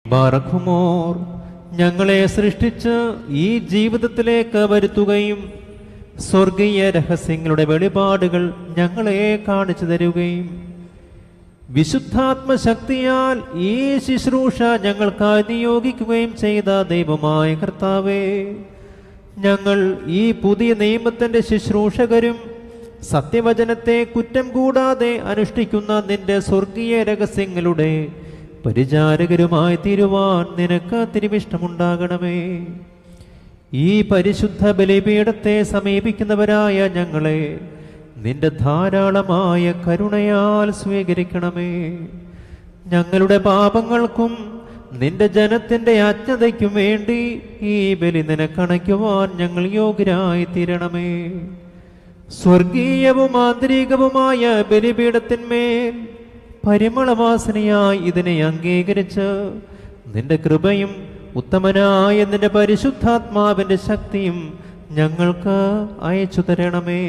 ബറഖുമോർ ഞങ്ങളെ സൃഷ്ടിച്ച് ഈ ജീവിതത്തിലേക്ക് വരുത്തുകയും സ്വർഗീയ രഹസ്യങ്ങളുടെ വെളിപാടുകൾ ഞങ്ങളെ കാണിച്ചു തരുകയും വിശുദ്ധാത്മശക്തിയാൽ ഈ ശുശ്രൂഷ ഞങ്ങൾക്കായി നിയോഗിക്കുകയും ചെയ്ത ദൈവമായ കർത്താവേ ഞങ്ങൾ ഈ പുതിയ നിയമത്തിന്റെ ശുശ്രൂഷകരും സത്യവചനത്തെ കുറ്റം കൂടാതെ അനുഷ്ഠിക്കുന്ന നിന്റെ സ്വർഗീയ രഹസ്യങ്ങളുടെ പരിചാരകരുമായി തീരുവാൻ നിനക്ക് തിരുവിഷ്ടമുണ്ടാകണമേ ഈ പരിശുദ്ധ ബലിപീഠത്തെ സമീപിക്കുന്നവരായ ഞങ്ങളെ നിന്റെ ധാരാളമായ കരുണയാൽ സ്വീകരിക്കണമേ ഞങ്ങളുടെ പാപങ്ങൾക്കും നിന്റെ ജനത്തിന്റെ അജ്ഞതയ്ക്കും വേണ്ടി ഈ ബലി നിനക്കണയ്ക്കുവാൻ ഞങ്ങൾ യോഗ്യരായി തീരണമേ സ്വർഗീയവും ആന്തരികവുമായ ബലിപീഠത്തിന്മേൽ പരിമളവാസനയായി ഇതിനെ അംഗീകരിച്ച് നിന്റെ കൃപയും ഉത്തമനായ നിന്റെ പരിശുദ്ധാത്മാവിന്റെ ശക്തിയും ഞങ്ങൾക്ക് അയച്ചു തരണമേ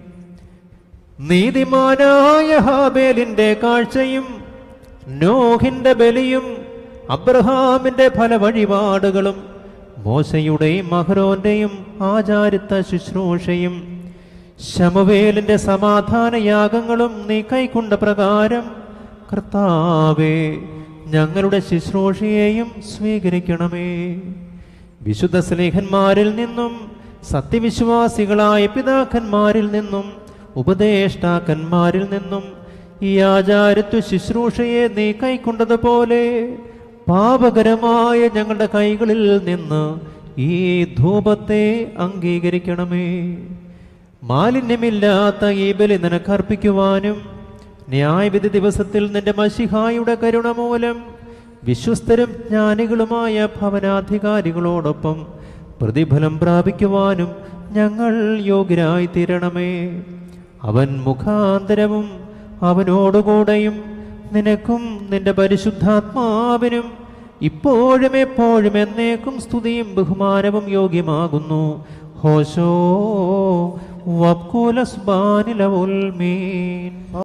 നീതിമാനായ ഹാബേലിന്റെ കാഴ്ചയും നോഹിന്റെ ബലിയും അബ്രഹാമിന്റെ ഫല വഴിപാടുകളും മോശയുടെയും മഹ്റോന്റെയും ആചാരിത്ത ശുശ്രൂഷയും ശമുവേലിന്റെ സമാധാന യാഗങ്ങളും നീ കൈക്കൊണ്ട പ്രകാരം കർത്താവേ ഞങ്ങളുടെ ശുശ്രൂഷയെയും സ്വീകരിക്കണമേ വിശുദ്ധ സ്നേഹന്മാരിൽ നിന്നും സത്യവിശ്വാസികളായ പിതാക്കന്മാരിൽ നിന്നും ഉപദേഷ്ടാക്കന്മാരിൽ നിന്നും ഈ ആചാരത്വ ശുശ്രൂഷയെ നീ കൈക്കൊണ്ടതുപോലെ പാപകരമായ ഞങ്ങളുടെ കൈകളിൽ നിന്ന് ഈ ധൂപത്തെ അംഗീകരിക്കണമേ മാലിന്യമില്ലാത്ത ഈ ബലി നിനക്കർപ്പിക്കുവാനും ന്യായവിധി ദിവസത്തിൽ നിന്റെ മഷിഹായുടെ കരുണ മൂലം വിശ്വസ്തരും ജ്ഞാനികളുമായ ഭവനാധികാരികളോടൊപ്പം പ്രതിഫലം പ്രാപിക്കുവാനും ഞങ്ങൾ യോഗ്യരായി തീരണമേ അവൻ മുഖാന്തരവും അവനോടുകൂടെയും നിനക്കും നിന്റെ പരിശുദ്ധാത്മാവിനും ഇപ്പോഴും എപ്പോഴും എന്നേക്കും സ്തുതിയും ബഹുമാനവും യോഗ്യമാകുന്നു ഹോശോ വബ്കുലസ്ബാനിലവുൽമീൻ